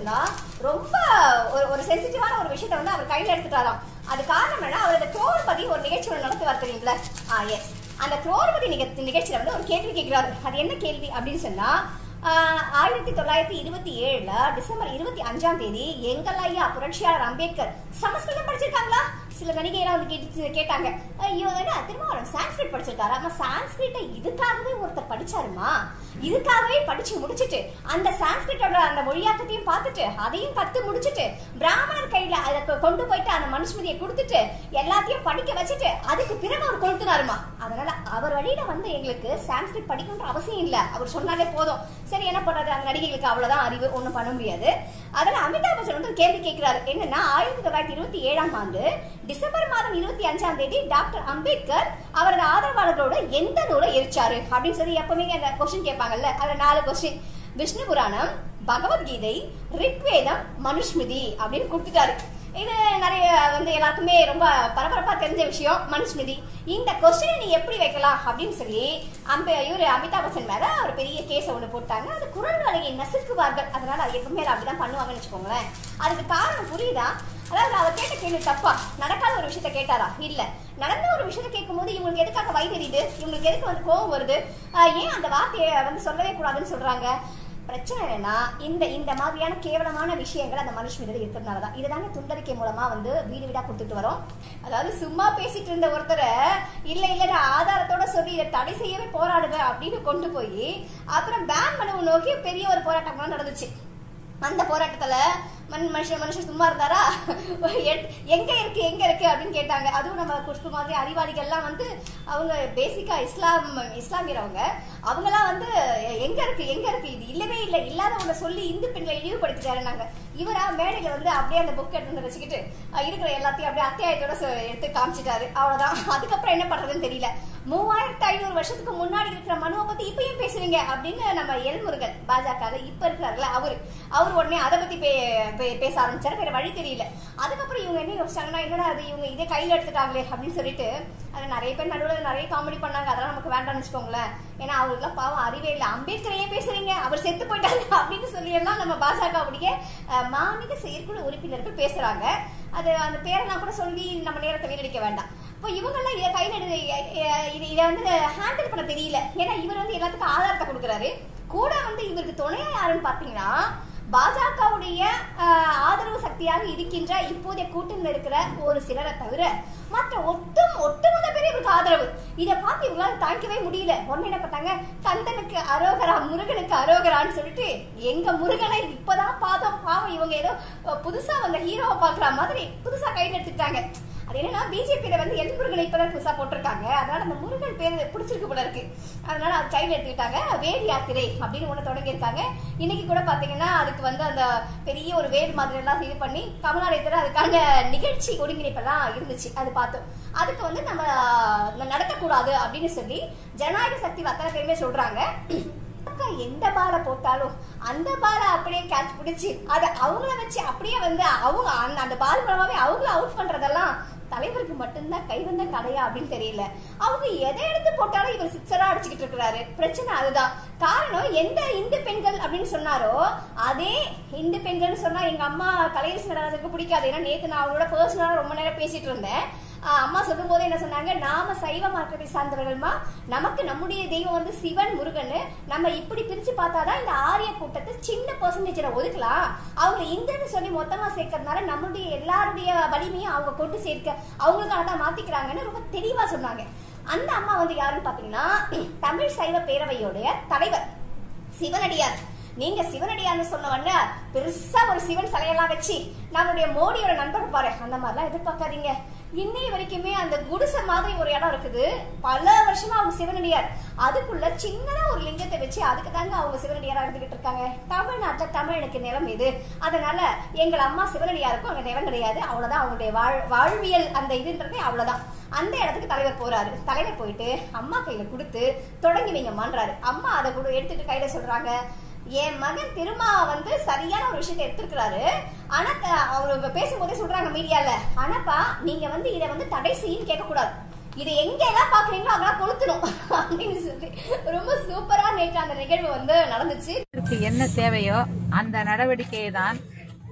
சொன்னா ரொம்ப ஒரு ஒரு சென்சிட்டிவான ஒரு விஷயத்தை வந்து அவர் கையில எடுத்துட்டாராம் அது காரணம் என்ன அவர் அந்த குரோர்பதி ஒரு நிகழ்ச்சி ஒன்று நடத்துவார் தெரியுங்களா ஆ எஸ் அந்த குரோர்பதி நிக- நிகழ்ச்சியில வந்து ஒரு கேள்வி கேட்கிறாரு அது என்ன கேள்வி அப்படின்னு சொன்னா ஆஹ், ஆயிரத்தி தொள்ளாயிரத்தி இருபத்தி ஏழுல டிசம்பர் இருபத்தி அஞ்சாம் தேதி எங்கள் ஐயா புரட்சியாளர் அம்பேத்கர் சமஸ்கிருதம் படிச்சிருக்காங்களா சில நடிகையெல்லாம் வந்து கேட்டு கேட்டாங்க ஐயோ என்ன திருமாவளவன் சான்ஸ்கிரிட் படிச்சிருக்காரு ஆமா சான்ஸ்கிரிட்டை இதுக்காகவே ஒருத்தர் படிச்சாருமா இதுக்காகவே படிச்சு முடிச்சிட்டு அந்த சான்ஸ்கிரிட்டோட அந்த மொழியாக்கத்தையும் பார்த்துட்டு அதையும் கத்து முடிச்சிட்டு பிராமணர் கையில அதை கொ- கொண்டு போயிட்டு அந்த மனுஸ்மதியை கொடுத்துட்டு எல்லாத்தையும் படிக்க வச்சுட்டு அதுக்கு பிறகு அவர் கொளுத்துனாருமா அதனால அவர் வழியில வந்து எங்களுக்கு சான்ஸ்கிரிட் படிக்கணுன்ற அவசியம் இல்ல அவர் சொன்னாலே போதும் சரி என்ன பண்றது அந்த நடிகைகளுக்கு அவ்வளவுதான் அறிவு ஒண்ணும் பண்ண முடியாது அதுல அமிதாப் பச்சன் வந்து ஒரு கேள்வி கேட்கிறாரு என்னன்னா ஆயிரத்தி தொள்ளாயிரத்தி இருபத்தி ஏழாம் ஆண்டு டிசம்பர் மாதம் இருபத்தி அஞ்சாம் தேதி டாக்டர் அம்பேத்கர் அவரது ஆதரவாளர்களோட எந்த நூலை எரிச்சாரு அப்படின்னு சொல்லி எப்பவுமே அந்த கொஸ்டின் கேட்பாங்கல்ல அதுல நாலு கொஸ்டின் விஷ்ணு புராணம் பகவத்கீதை ரிக்வேதம் மனுஸ்மிருதி அப்படின்னு கொடுத்துட்டாரு இது நிறைய வந்து எல்லாருக்குமே ரொம்ப பரபரப்பா தெரிஞ்ச விஷயம் மனுஸ்மிருதி இந்த கொஸ்டினை நீ எப்படி வைக்கலாம் அப்படின்னு சொல்லி அம்ப இவரு அமிதாப் பச்சன் மேல ஒரு பெரிய கேஸ ஒண்ணு போட்டாங்க அது குரல் வலையை நசுக்குவார்கள் அதனால அது எப்பவுமே அப்படிதான் பண்ணுவாங்கன்னு வச்சுக்கோங்களேன் அதுக்கு காரணம் புரியுதா அதாவது அவர் கேட்ட கேள்வி தப்பா நடக்காத ஒரு விஷயத்த கேட்டாரா இல்ல நடந்த ஒரு விஷயத்த கேட்கும்போது இவங்களுக்கு எதுக்காக வழி தெரியுது இவங்களுக்கு எதுக்கு வந்து கோவம் வருது ஆஹ் ஏன் அந்த வார்த்தையை வந்து சொல்லவே கூடாதுன்னு சொல்றாங்க பிரச்சனை என்னன்னா இந்த இந்த மாதிரியான கேவலமான விஷயங்கள் அந்த மனுஷன் இருக்கிறதுனால தான் இதுதாங்க துண்டறிக்கை மூலமா வந்து வீடு வீடா கொடுத்துட்டு வரோம் அதாவது சும்மா பேசிட்டு இருந்த ஒருத்தரை இல்ல இல்ல நான் ஆதாரத்தோட சொல்லி இதை தடை செய்யவே போராடுவேன் அப்படின்னு கொண்டு போய் அப்புறம் பேன் மனுவை நோக்கி பெரிய ஒரு போராட்டம் நடந்துச்சு அந்த போராட்டத்துல மண் மனுஷன் மனுஷன் சும்மா இருந்தாரா எட்- எங்க இருக்கு எங்க இருக்கு அப்படின்னு கேட்டாங்க அதுவும் நம்ம குஷ்பு மாதிரி அறிவாளிகள்லாம் வந்து அவங்க பேசிக்கா இஸ்லாம் இஸ்லாமியரவங்க அவங்கலாம் வந்து எங்க இருக்கு எங்க இருக்கு இது இல்லவே இல்லை இல்லாதவங்க சொல்லி இந்து பெண்களை இழிவுபடுத்திட்டாருனாங்க இவரா மேடையில வந்து அப்படியே அந்த புக் எடுத்து வந்து வச்சுக்கிட்டு அஹ், இருக்கிற எல்லாத்தையும் அப்படியே அத்தியாயத்தோட சொ- எடுத்து காமிச்சிட்டாரு அவ்வளவுதான் அதுக்கப்புறம் என்ன பண்றதுன்னு தெரியல மூவாயிரத்து ஐநூறு வருஷத்துக்கு முன்னாடி இருக்கிற மனுவை பத்தி இப்பயும் பேசுறீங்க அப்படின்னு நம்ம எல்முருகன் பாஜக இப்ப இருக்கிறாருல அவரு அவர் உடனே அதை பத்தி பே- பே- பேச ஆரம்பிச்சாரு வேற வழி தெரியல அதுக்கப்புறம் இவங்க என்ன யோசிச்சாங்கன்னா என்னடா அது இவங்க இதே கையில எடுத்துட்டாங்களே அப்படின்னு சொல்லிட்டு அதுல நிறைய பேர் நடுவில் நிறைய காமெடி பண்ணாங்க அதெல்லாம் நமக்கு வேண்டாம்னு வச்சுக்கோங்களேன் ஏன்னா அவருக்குலாம் பாவம் அறிவே இல்லை அம்பேத்கர் ஏன் பேசுறீங்க அவர் செத்து போயிட்டாரு அப்படின்னு சொல்லி எல்லாம் நம்ம பாஜகவுடைய அஹ், மாநில செயற்குழு உறுப்பினர்கள் பேசுறாங்க அது அந்த பேரெல்லாம் கூட சொல்லி நம்ம நேரத்தை வீணடிக்க வேண்டாம் இப்போ இவங்கெல்லாம் இதை கையில் எடு அஹ், இது இதை வந்து ஹேண்டில் பண்ண தெரியல ஏன்னா இவர் வந்து எல்லாத்துக்கும் ஆதாரத்தை கொடுக்குறாரு கூட வந்து இவருக்கு துணையா யாருன்னு பார்த்தீங்கன்னா பாஜகவுடைய அஹ், ஆதரவு சக்தியாக இருக்கின்ற இப்போதைய கூட்டணியில் இருக்கிற ஒரு சிலரை தவிர மற்ற ஒட்டு ஒட்டுமொத்த பேர் இவருக்கு ஆதரவு இதை பார்த்து இவங்களால தாங்கிக்கவே முடியல உடனே என்ன பண்ணாங்க கந்தனுக்கு அரோகரா முருகனுக்கு அரோகரான்னு சொல்லிட்டு எங்க முருகனை இப்பதான் பார்த்தோம் பாவம் இவங்க ஏதோ அஹ், புதுசா வந்த ஹீரோவை பாக்குற மாதிரி புதுசா கையில் எடுத்துக்கிட்டாங்க அது என்னன்னா பிஜேபியில வந்து எல் முருகனை இப்பதான் புதுசா போட்டிருக்காங்க அதனால அந்த முருகன் பேர் பிடிச்சிருக்கு போல இருக்கு அதனால அது கையில் எடுத்துக்கிட்டாங்க வேல் யாத்திரை அப்படின்னு ஒண்ணு தொடங்கியிருக்காங்க இன்னைக்கு கூட பாத்தீங்கன்னா அதுக்கு வந்து அந்த பெரிய ஒரு வேல் மாதிரி எல்லாம் இது பண்ணி கமலாலயத்துல அதுக்கான நிகழ்ச்சி ஒருங்கிணைப்பெல்லாம் இருந்துச்சு அது பார்த்தோம் அதுக்கு வந்து நம்ம அஹ், நடத்தக்கூடாது அப்படின்னு சொல்லி ஜனநாயக சக்தி அத்தனை பேருமே சொல்றாங்க அக்கா எந்த பாலை போட்டாலும் அந்த பாலை அப்படியே கேட்ச் பிடிச்சி அதை அவங்கள வச்சு அப்படியே வந்து அவங்க அந்த அந்த பால் மூலமாவே அவங்கள அவுட் பண்றதெல்லாம் தலைவருக்கு மட்டும்தான் கை வந்த கலையா அப்படின்னு தெரியல அவங்க எதை எடுத்து போட்டாலும் இவர் சிக்ஸரா அடிச்சுக்கிட்டு இருக்கிறாரு பிரச்சனை அதுதான் காரணம் எந்த இந்து பெண்கள் அப்படின்னு சொன்னாரோ அதே இந்து பெண்கள்னு சொன்னா எங்க அம்மா கலையரசி நடராஜனுக்கு பிடிக்காது ஏன்னா நேத்து நான் அவங்களோட பர்சனலா ரொம்ப நேரம் பேசிட்டு இருந்தேன் ஆஹ் அம்மா சொல்லும் போது என்ன சொன்னாங்க நாம சைவ மார்க்கத்தை சார்ந்தவர்கள்மா நமக்கு நம்முடைய தெய்வம் வந்து சிவன் முருகன் நம்ம இப்படி பிரிச்சு பார்த்தாதான் இந்த ஆரிய கூட்டத்தை சின்ன பர்சன்டேஜ்ல ஒதுக்கலாம் அவங்க இந்துன்னு சொல்லி மொத்தமா சேர்க்கறதுனால நம்மளுடைய எல்லாருடைய வலிமையும் அவங்க கொண்டு சேர்க்க அவங்களுக்காக தான் மாத்திக்கிறாங்கன்னு ரொம்ப தெளிவா சொன்னாங்க அந்த அம்மா வந்து யாருன்னு பாத்தீங்கன்னா தமிழ் சைவ பேரவையோடைய தலைவர் சிவனடியார் நீங்க சிவனடியார்னு சொன்ன உடனே பெருசா ஒரு சிவன் சிலையெல்லாம் வச்சு நம்மளுடைய மோடியோட நண்பர் பாரு அந்த மாதிரிலாம் எதிர்பார்க்காதீங்க இன்னைய வரைக்குமே அந்த குடிசை மாதிரி ஒரு இடம் இருக்குது பல வருஷமா அவங்க சிவனடியார் அதுக்குள்ள சின்னதா ஒரு லிங்கத்தை வச்சு அதுக்கு தாங்க அவங்க சிவனடியாரா இருந்துகிட்டு இருக்காங்க தமிழ்நாட்டுல தமிழனுக்கு நிலம் இது அதனால எங்கள் அம்மா சிவனடியாருக்கும் அங்க நிலம் கிடையாது அவ்வளவுதான் அவங்களுடைய வாழ் வாழ்வியல் அந்த இதுன்றதே அவ்வளவுதான் அந்த இடத்துக்கு தலைவர் போறாரு தலைவர் போயிட்டு அம்மா கையில கொடுத்து தொடங்கி வைங்கம்மான்றாரு அம்மா அதை கூட எடுத்துட்டு கையில சொல்றாங்க என் மகன் திருமா வந்து சரியான ஒரு விஷயத்தை எடுத்திருக்கிறாரு ஆனா த- அவரு பேசும்போதே சொல்றாங்க மீடியால ஆனாப்பா நீங்க வந்து இதை வந்து தடை செய்யும் கேட்க கூடாது இதை எங்க எல்லாம் பாக்குறீங்களோ அங்கெல்லாம் கொளுத்தணும் அப்படின்னு சொல்லி ரொம்ப சூப்பரா நேற்று அந்த நிகழ்வு வந்து நடந்துச்சு இதற்கு என்ன தேவையோ அந்த நடவடிக்கையை தான்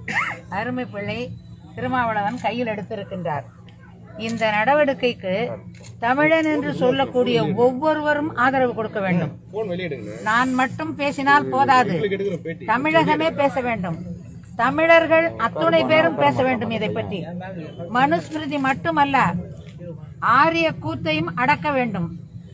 அருமை பிள்ளை திருமாவளவன் கையில் எடுத்திருக்கின்றார் இந்த நடவடிக்கைக்கு தமிழன் என்று சொல்லக்கூடிய ஒவ்வொருவரும் ஆதரவு கொடுக்க வேண்டும் நான் மட்டும் பேசினால் போதாது தமிழகமே பேச வேண்டும் தமிழர்கள் அத்துணை பேரும் பேச வேண்டும் இதை பற்றி மனுஸ்மிருதி மட்டுமல்ல ஆரிய கூத்தையும் அடக்க வேண்டும்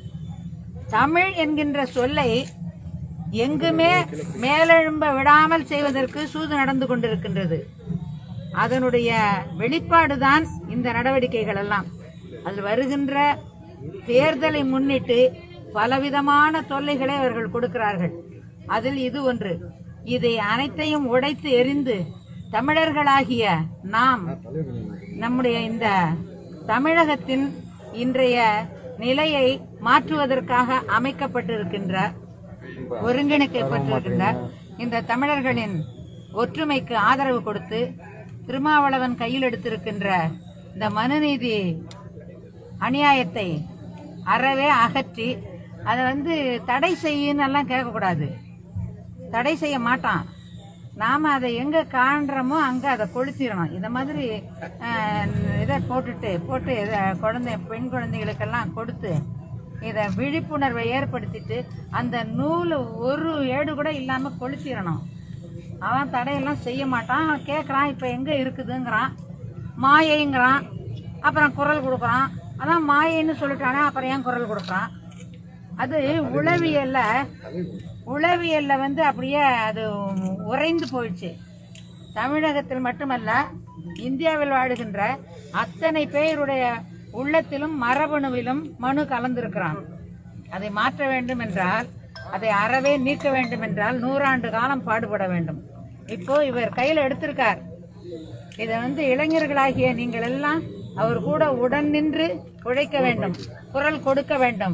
தமிழ் என்கின்ற சொல்லை எங்குமே மேலெழும்ப விடாமல் செய்வதற்கு சூது நடந்து கொண்டிருக்கின்றது அதனுடைய வெளிப்பாடுதான் இந்த நடவடிக்கைகள் எல்லாம் அதில் வருகின்ற தேர்தலை முன்னிட்டு பலவிதமான தொல்லைகளை அவர்கள் கொடுக்கிறார்கள் அதில் இது ஒன்று இதை அனைத்தையும் உடைத்து எரிந்து தமிழர்களாகிய நாம் நம்முடைய இந்த தமிழகத்தின் இன்றைய நிலையை மாற்றுவதற்காக அமைக்கப்பட்டிருக்கின்ற ஒருங்கிணைக்கப்பட்டிருக்கின்ற இந்த தமிழர்களின் ஒற்றுமைக்கு ஆதரவு கொடுத்து திருமாவளவன் கையில் எடுத்திருக்கின்ற இந்த மனுநீதி அநியாயத்தை அறவே அகற்றி அதை வந்து தடை செய்யுன்னு எல்லாம் கேட்கக்கூடாது தடை செய்ய மாட்டான் நாம அதை எங்க காண்றோமோ அங்க அதை கொளுத்திடணும் இந்த மாதிரி அஹ், இதை போட்டுட்டு போட்டு இதை குழந்தை பெண் குழந்தைகளுக்கெல்லாம் கொடுத்து இதை விழிப்புணர்வை ஏற்படுத்திட்டு அந்த நூல் ஒரு ஏடு கூட இல்லாம கொளுத்திடணும் அவன் தடையெல்லாம் செய்ய மாட்டான் கேட்குறான் இப்போ எங்கே இருக்குதுங்கிறான் மாயைங்கிறான் அப்புறம் குரல் கொடுக்குறான் அதான் மாயைன்னு சொல்லிட்டானே அப்புறம் ஏன் குரல் கொடுக்குறான் அது உளவியல்ல உளவியல்ல வந்து அப்படியே அது உறைந்து போயிடுச்சு தமிழகத்தில் மட்டுமல்ல இந்தியாவில் வாழுகின்ற அத்தனை பேருடைய உள்ளத்திலும் மரபணுவிலும் மனு கலந்திருக்கிறான் அதை மாற்ற வேண்டும் என்றால் அதை அறவே நீக்க வேண்டும் என்றால் நூறாண்டு காலம் பாடுபட வேண்டும் இப்போ இவர் கையில் எடுத்திருக்கார் இதை வந்து இளைஞர்களாகிய நீங்கள் எல்லாம் அவர் கூட உடன் நின்று உழைக்க வேண்டும் குரல் கொடுக்க வேண்டும்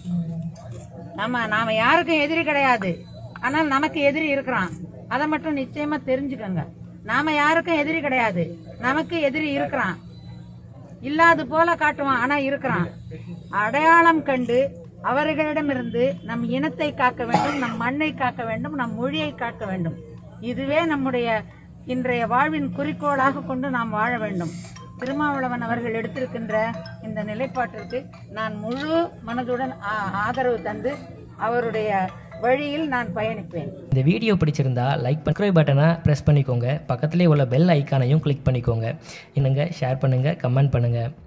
நம்ம நாம யாருக்கும் எதிரி கிடையாது ஆனால் நமக்கு எதிரி இருக்கிறான் அதை மட்டும் நிச்சயமா தெரிஞ்சுக்கோங்க நாம யாருக்கும் எதிரி கிடையாது நமக்கு எதிரி இருக்கிறான் இல்லாது போல காட்டுவான் ஆனா இருக்கிறான் அடையாளம் கண்டு அவர்களிடமிருந்து நம் இனத்தை காக்க வேண்டும் நம் மண்ணை காக்க வேண்டும் நம் மொழியை காக்க வேண்டும் இதுவே நம்முடைய இன்றைய வாழ்வின் குறிக்கோளாக கொண்டு நாம் வாழ வேண்டும் திருமாவளவன் அவர்கள் எடுத்திருக்கின்ற இந்த நிலைப்பாட்டிற்கு நான் முழு மனதுடன் ஆ- ஆதரவு தந்து அவருடைய வழியில் நான் பயணிப்பேன் இந்த வீடியோ பிடிச்சிருந்தா லைக் சப்ஸ்கிரைப் பட்டனை ப்ரெஸ் பண்ணிக்கோங்க பக்கத்துலேயே உள்ள பெல் ஐக்கானையும் கிளிக் பண்ணிக்கோங்க என்னங்க ஷேர் பண்ணுங்கள் கமெண்ட் பண்ணுங்கள்